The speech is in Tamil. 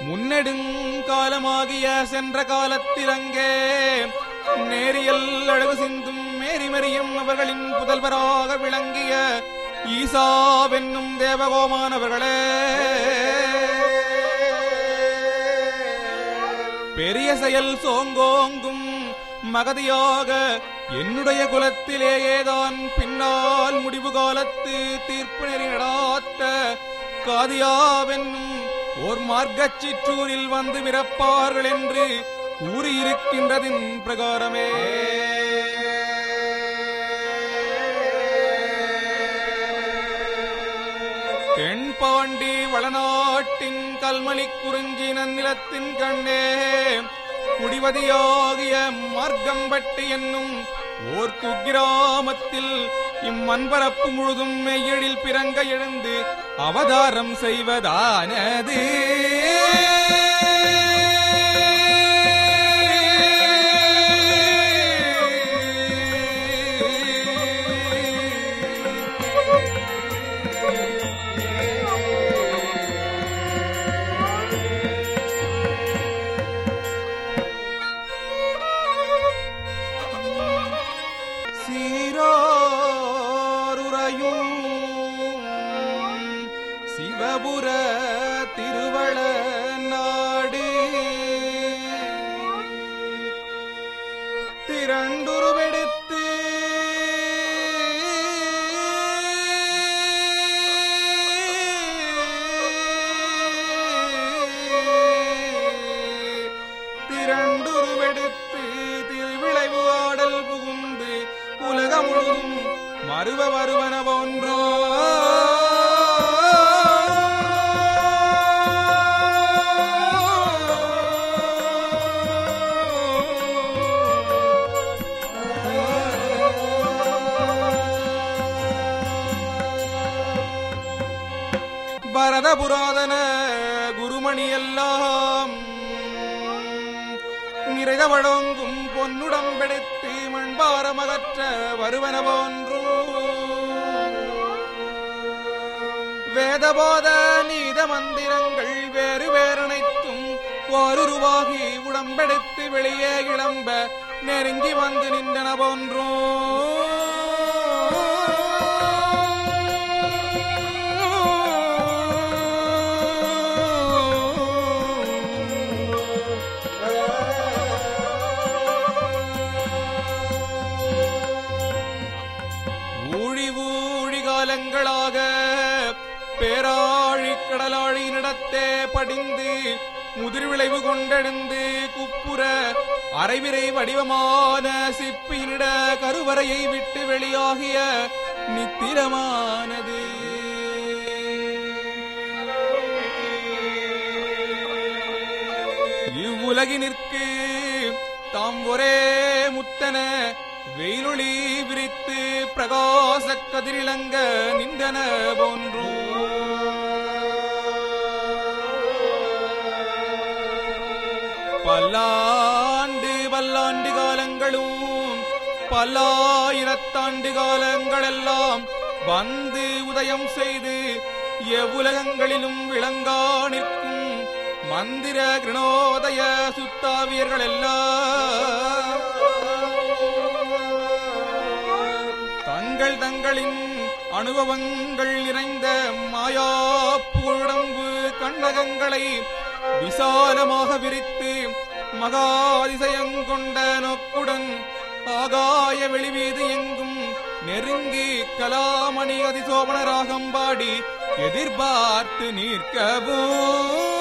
முன்னெடுங்காலமாகிய சென்ற காலத்தில் அங்கே நேரியல் அழகு சிந்தும் மேரிமரியும் அவர்களின் புதல்வராக விளங்கிய ஈசாவென்னும் தேவகோமானவர்களே பெரிய செயல் சோங்கோங்கும் மகதியாக என்னுடைய குலத்திலேயேதான் பின்னால் முடிவு காலத்து தீர்ப்பு நெறி நடாத்த காதியாவென்னும் ஓர் மார்க்கச் சிற்றூரில் வந்து பிறப்பார்கள் என்று கூறியிருக்கின்றதின் பிரகாரமே தென்பாண்டி வளநாட்டின் கல்மலி குறிஞ்சி நன்னிலத்தின் கண்ணே குடிவதியாகிய மார்க்கம்பட்டி என்னும் ஓர் குக்கிராமத்தில் இம்மண்பரப்பு முழுதும் மெய்யெழில் பிறங்க எழுந்து அவதாரம் செய்வதானது சீரோருறையும் சிவபுர திருவள நாடு திரண்டுருவெடுத்து திரண்டுருவெடுத்து திருவிளைவு ஆடல் புகுந்து உலகம் முழுதும் மறுவ வருவன போன்றோ பரத புராதன குருமணி எல்லாம் நிறைத வழங்கும் பொன்னுடம்பெடுத்து மண்பாரமகற்ற வருவன போன்றோ வேதபோத நீத மந்திரங்கள் வேறு வேறனைத்தும் ஓருருவாகி உடம்பெடுத்து வெளியே கிளம்ப நெருங்கி வந்து நின்றன போன்றோ ஊழி ஊழி காலங்களாக பேராழி கடலாழி நடத்தே படிந்து முதிர் விளைவு கொண்டெழுந்து குப்புற அரைவிரை வடிவமான சிப்பினிட கருவறையை விட்டு வெளியாகிய நித்திரமானது இவ்வுலகினிற்கு தாம் ஒரே முத்தன வெயிலொளி விரித்து பிரகாச கதிரிலங்க நின்றன போன்றோ பல்லாண்டு பல்லாண்டு காலங்களும் பல்லாயிரத்தாண்டு காலங்களெல்லாம் வந்து உதயம் செய்து எவ்வுலகங்களிலும் விளங்கா நிற்கும் மந்திர கிருணோதய சுத்தாவியர்கள் எல்லாம் தங்கள் தங்களின் அனுபவங்கள் நிறைந்த மாயா புகழுடம்பு கண்ணகங்களை விசாலமாக விரித்து மகாதிசயங்கொண்ட நோக்குடன் ஆகாய வெளிவீது எங்கும் நெருங்கி கலாமணி அதிசோபன ராகம் பாடி எதிர்பார்த்து நிற்கவும்